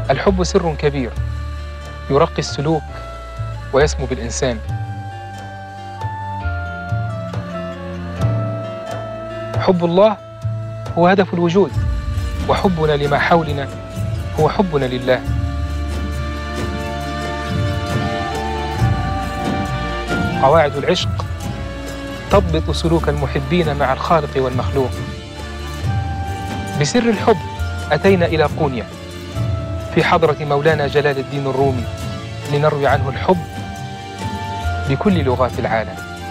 الحب سر كبير يرقي السلوك ويسمو بالإنسان حب الله هو هدف الوجود وحبنا لما حولنا هو حبنا لله قواعد العشق تضبط سلوك المحبين مع الخالق والمخلوق بسر الحب أتينا إلى قونيا في حضرة مولانا جلال الدين الرومي لنروي عنه الحب بكل لغات العالم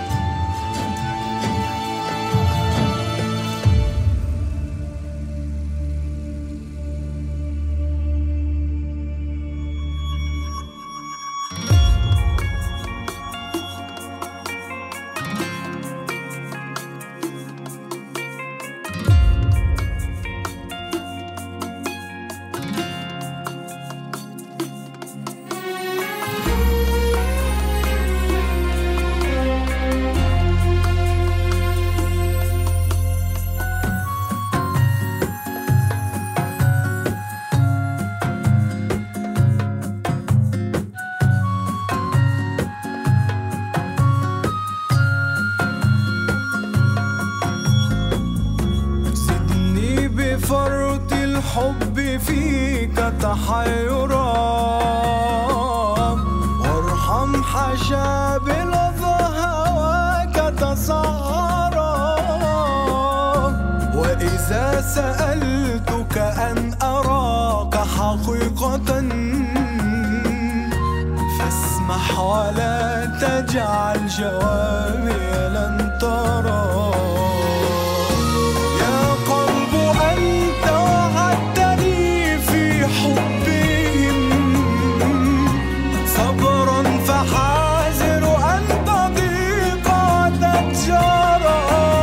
زدني بفرط الحب فيك تحيرا وارحم حشابل هواك تسعرا وإذا سألتك أن أراك حقيقة فاسمح ولا تجعل جوابي لن ترى يا قلب أنت وعدتني في حبهم صبرا فحاذر أن تضيق وتتجرى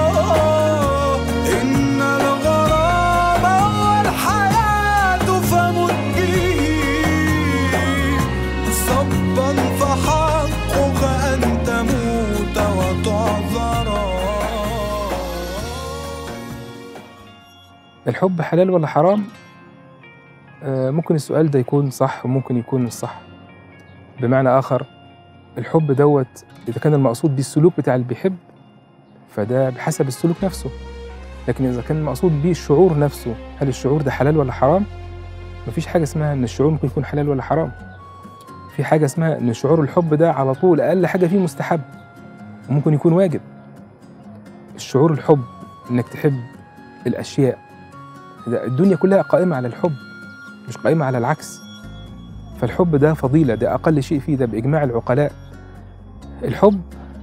إن الغرام والحياة فمت به صبا فحقك أن تموت وتعذرا الحب حلال ولا حرام؟ آه، ممكن السؤال ده يكون صح وممكن يكون مش صح بمعنى آخر الحب دوت إذا كان المقصود بيه السلوك بتاع اللي بيحب فده بحسب السلوك نفسه لكن إذا كان المقصود بيه الشعور نفسه هل الشعور ده حلال ولا حرام؟ مفيش حاجة اسمها إن الشعور ممكن يكون حلال ولا حرام في حاجة اسمها إن شعور الحب ده على طول أقل حاجة فيه مستحب وممكن يكون واجب الشعور الحب إنك تحب الأشياء ده الدنيا كلها قائمة على الحب مش قائمة على العكس فالحب ده فضيلة ده أقل شيء فيه ده بإجماع العقلاء الحب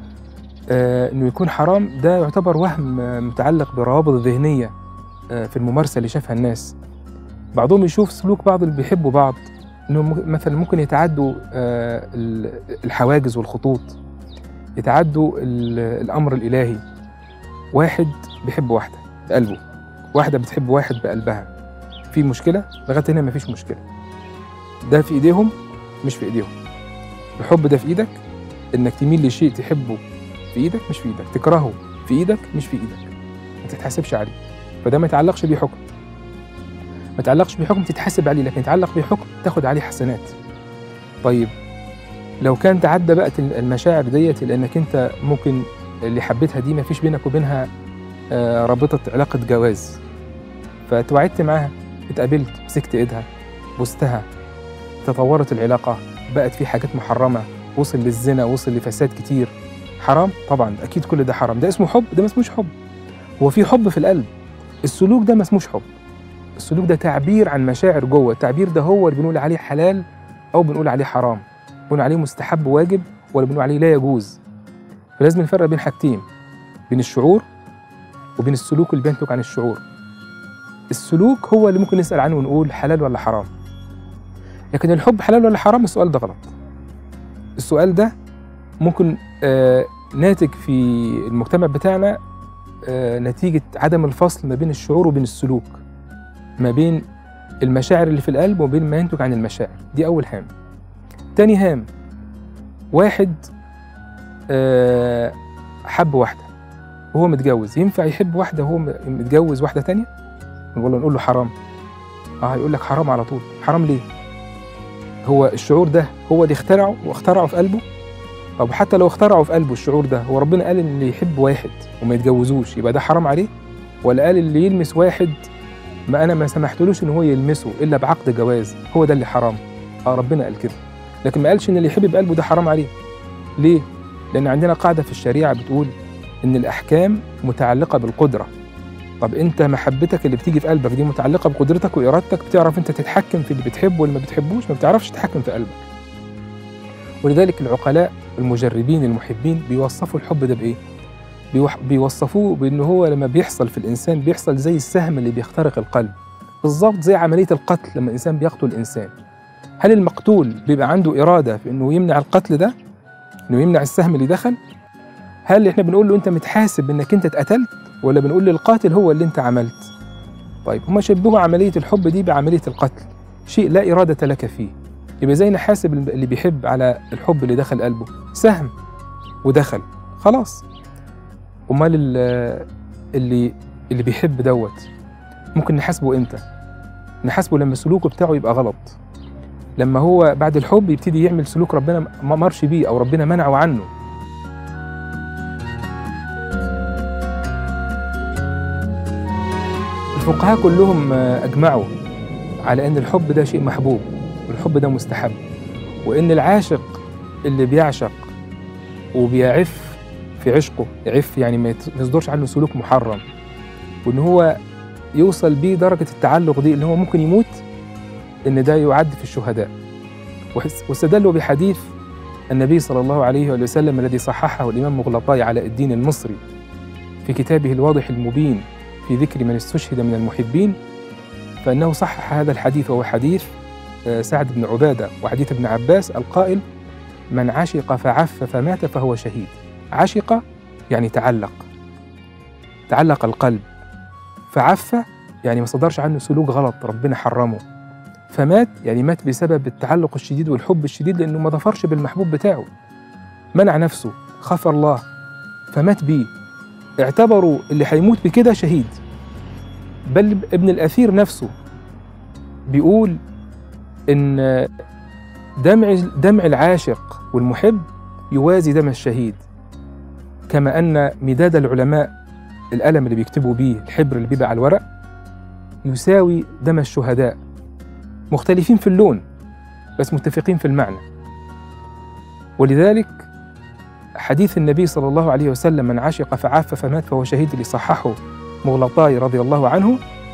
آه إنه يكون حرام ده يعتبر وهم آه، متعلق بالروابط الذهنية آه في الممارسة اللي شافها الناس بعضهم يشوف سلوك بعض اللي بيحبوا بعض إنهم ممكن- مثلا ممكن يتعدوا آه ال- الحواجز والخطوط يتعدوا ال- الأمر الإلهي واحد بيحب واحدة بقلبه واحدة بتحب واحد بقلبها في مشكلة لغاية هنا مفيش مشكلة ده في إيديهم مش في إيديهم الحب ده في إيدك إنك تميل لشيء تحبه في إيدك مش في إيدك تكرهه في إيدك مش في إيدك ما تتحاسبش عليه فده ما يتعلقش بيه حكم ما يتعلقش بحكم تتحاسب عليه لكن يتعلق بحكم تاخد عليه حسنات طيب لو كان تعدى بقى المشاعر ديت لانك انت ممكن اللي حبيتها دي ما فيش بينك وبينها آه، رابطه علاقه جواز فتوعدت معاها اتقابلت مسكت ايدها بوستها تطورت العلاقه بقت في حاجات محرمه وصل للزنا وصل لفساد كتير حرام طبعا اكيد كل ده حرام ده اسمه حب ده ما اسموش حب هو في حب في القلب السلوك ده ما اسموش حب السلوك ده تعبير عن مشاعر جوه التعبير ده هو اللي بنقول عليه حلال او بنقول عليه حرام بنقول عليه مستحب واجب ولا بنقول عليه لا يجوز فلازم نفرق بين حاجتين بين الشعور وبين السلوك اللي بينتج عن الشعور السلوك هو اللي ممكن نسأل عنه ونقول حلال ولا حرام لكن الحب حلال ولا حرام السؤال ده غلط السؤال ده ممكن آه ناتج في المجتمع بتاعنا آه نتيجة عدم الفصل ما بين الشعور وبين السلوك ما بين المشاعر اللي في القلب وبين ما ينتج عن المشاعر دي أول هام تاني هام واحد آه حب واحدة وهو متجوز ينفع يحب واحدة وهو م- متجوز واحدة تانية ولا نقول له حرام اه هيقول لك حرام على طول حرام ليه هو الشعور ده هو اللي اخترعه واخترعه في قلبه طب حتى لو اخترعه في قلبه الشعور ده هو ربنا قال ان اللي يحب واحد وما يتجوزوش يبقى ده حرام عليه ولا قال اللي يلمس واحد ما انا ما سمحتلوش ان هو يلمسه الا بعقد جواز هو ده اللي حرام اه ربنا قال كده لكن ما قالش ان اللي يحب بقلبه ده حرام عليه ليه لان عندنا قاعده في الشريعه بتقول ان الاحكام متعلقه بالقدره طب انت محبتك اللي بتيجي في قلبك دي متعلقه بقدرتك وارادتك بتعرف انت تتحكم في اللي بتحبه واللي ما بتحبوش ما بتعرفش تتحكم في قلبك ولذلك العقلاء المجربين المحبين بيوصفوا الحب ده بايه بيوح- بيوصفوه بان هو لما بيحصل في الانسان بيحصل زي السهم اللي بيخترق القلب بالظبط زي عمليه القتل لما الانسان بيقتل انسان هل المقتول بيبقى عنده اراده في انه يمنع القتل ده انه يمنع السهم اللي دخل هل احنا بنقول له انت متحاسب انك انت اتقتلت ولا بنقول للقاتل هو اللي انت عملت طيب هما شبهوا عمليه الحب دي بعمليه القتل شيء لا اراده لك فيه يبقى زي نحاسب اللي بيحب على الحب اللي دخل قلبه سهم ودخل خلاص امال ال- اللي اللي بيحب دوت ممكن نحاسبه امتى نحاسبه لما سلوكه بتاعه يبقى غلط لما هو بعد الحب يبتدي يعمل سلوك ربنا ما مرش بيه او ربنا منعه عنه الفقهاء كلهم آه، اجمعوا على ان الحب ده شيء محبوب والحب ده مستحب وان العاشق اللي بيعشق وبيعف في عشقه يعف يعني ما يت- ما يصدرش عنه سلوك محرم وان هو يوصل بيه درجه التعلق دي اللي هو ممكن يموت ان ده يعد في الشهداء وحس- واستدلوا بحديث النبي صلى الله عليه وآله وسلم الذي صححه الامام مغلطاي على الدين المصري في كتابه الواضح المبين في ذكر من استشهد من المحبين فانه صحح هذا الحديث وهو حديث آه، سعد بن عباده وحديث ابن عباس القائل من عشق فعف فمات فهو شهيد عشق يعني تعلق تعلق القلب فعف يعني ما صدرش عنه سلوك غلط ربنا حرمه فمات يعني مات بسبب التعلق الشديد والحب الشديد لانه ما ظفرش بالمحبوب بتاعه منع نفسه خاف الله فمات بيه اعتبروا اللي هيموت بكده شهيد بل ابن الاثير نفسه بيقول ان دمع دمع العاشق والمحب يوازي دم الشهيد كما ان مداد العلماء القلم اللي بيكتبوا بيه الحبر اللي بيبقى على الورق يساوي دم الشهداء مختلفين في اللون بس متفقين في المعنى ولذلك حديث النبي صلى الله عليه وسلم من عشق فعاف فمات فهو شهيد اللي صححه مغلطاي رضي الله عنه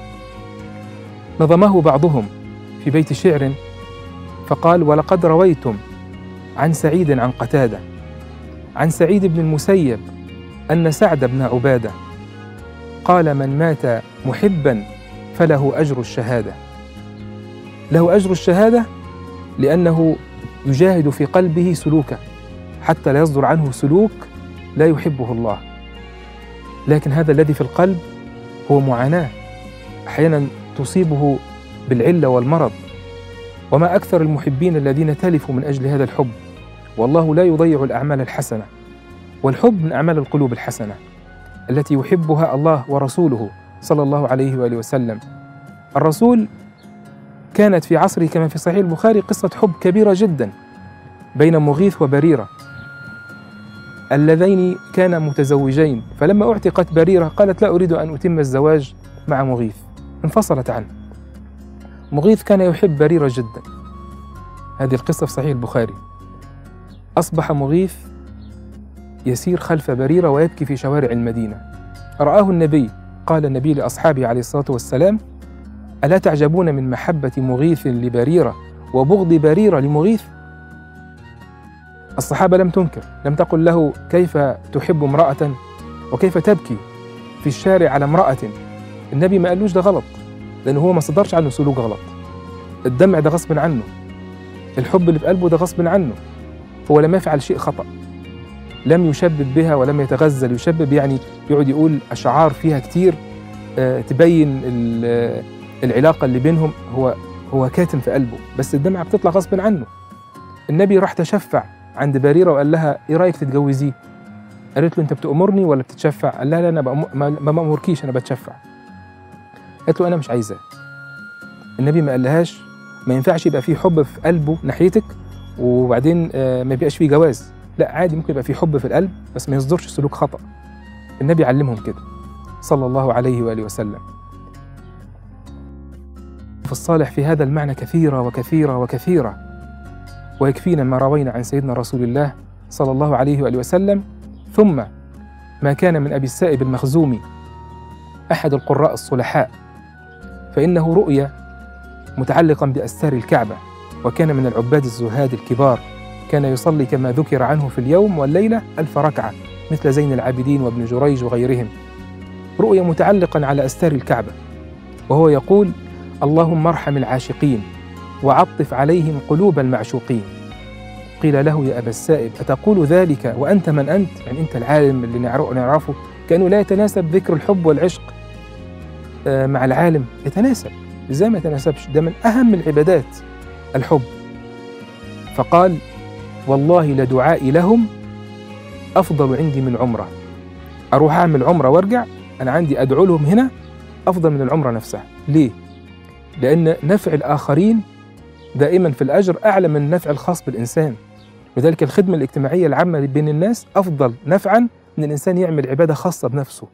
نظمه بعضهم في بيت شعر فقال ولقد رويتم عن سعيد عن قتاده عن سعيد بن المسيب ان سعد بن عباده قال من مات محبا فله اجر الشهاده له اجر الشهاده لانه يجاهد في قلبه سلوكه حتى لا يصدر عنه سلوك لا يحبه الله لكن هذا الذي في القلب هو معاناه احيانا تصيبه بالعله والمرض وما اكثر المحبين الذين تلفوا من اجل هذا الحب والله لا يضيع الاعمال الحسنه والحب من اعمال القلوب الحسنه التي يحبها الله ورسوله صلى الله عليه واله وسلم الرسول كانت في عصره كما في صحيح البخاري قصه حب كبيره جدا بين مغيث وبريره اللذين كانا متزوجين فلما اعتقت بريره قالت لا اريد ان اتم الزواج مع مغيث انفصلت عنه مغيث كان يحب بريره جدا هذه القصه في صحيح البخاري اصبح مغيث يسير خلف بريره ويبكي في شوارع المدينه راه النبي قال النبي لاصحابه عليه الصلاه والسلام الا تعجبون من محبه مغيث لبريره وبغض بريره لمغيث الصحابه لم تنكر لم تقل له كيف تحب امراه وكيف تبكي في الشارع على امراه النبي ما قالوش ده غلط لانه هو ما صدرش عنه سلوك غلط الدمع ده غصب عنه الحب اللي في قلبه ده غصب عنه هو لم يفعل شيء خطأ لم يشبب بها ولم يتغزل يشبب يعني يقعد يقول أشعار فيها كتير آه، تبين ال- آه، العلاقة اللي بينهم هو هو كاتم في قلبه بس الدمعة بتطلع غصب عنه النبي راح تشفع عند بريرة وقال لها إيه رأيك تتجوزيه قالت له أنت بتأمرني ولا بتتشفع قال لها لا أنا بأم- ما ما بأمركيش أنا بتشفع قالت له أنا مش عايزاه النبي ما قالهاش ما ينفعش يبقى في حب في قلبه ناحيتك وبعدين آه، ما يبقاش فيه جواز لا عادي ممكن يبقى في حب في القلب بس ما يصدرش سلوك خطأ النبي علمهم كده صلى الله عليه وآله وسلم في الصالح في هذا المعنى كثيرة وكثيرة وكثيرة ويكفينا ما روينا عن سيدنا رسول الله صلى الله عليه وآله وسلم ثم ما كان من أبي السائب المخزومي أحد القراء الصلحاء فإنه رؤيا متعلقا بأستار الكعبة وكان من العباد الزهاد الكبار كان يصلي كما ذكر عنه في اليوم والليلة ألف ركعة مثل زين العابدين وابن جريج وغيرهم رؤيا متعلقا على أستار الكعبة وهو يقول اللهم ارحم العاشقين وعطف عليهم قلوب المعشوقين قيل له يا أبا السائب أتقول ذلك وأنت من أنت؟ يعني أنت العالم اللي نعرف- نعرفه كأنه لا يتناسب ذكر الحب والعشق آه، مع العالم يتناسب إزاي ما يتناسبش ده من أهم العبادات الحب فقال والله لدعائي لهم أفضل عندي من عمرة أروح أعمل عمرة وأرجع أنا عندي أدعو لهم هنا أفضل من العمرة نفسها ليه؟ لأن نفع الآخرين دائما في الأجر أعلى من النفع الخاص بالإنسان لذلك الخدمة الاجتماعية العامة بين الناس أفضل نفعا من الإنسان يعمل عبادة خاصة بنفسه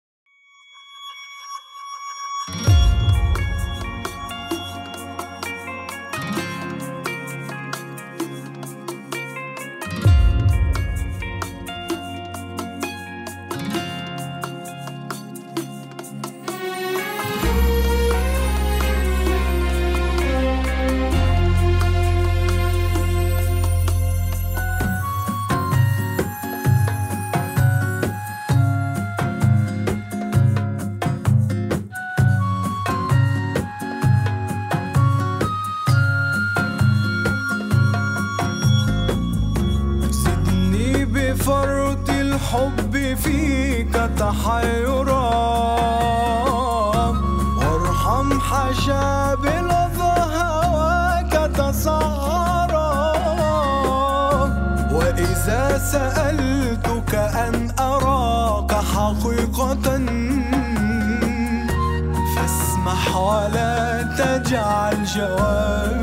زدني بفرط الحب فيك تحيرا وارحم حشابل هواك تسعرا وإذا سألتك أن أراك حقيقة فاسمح ولا تجعل جوابي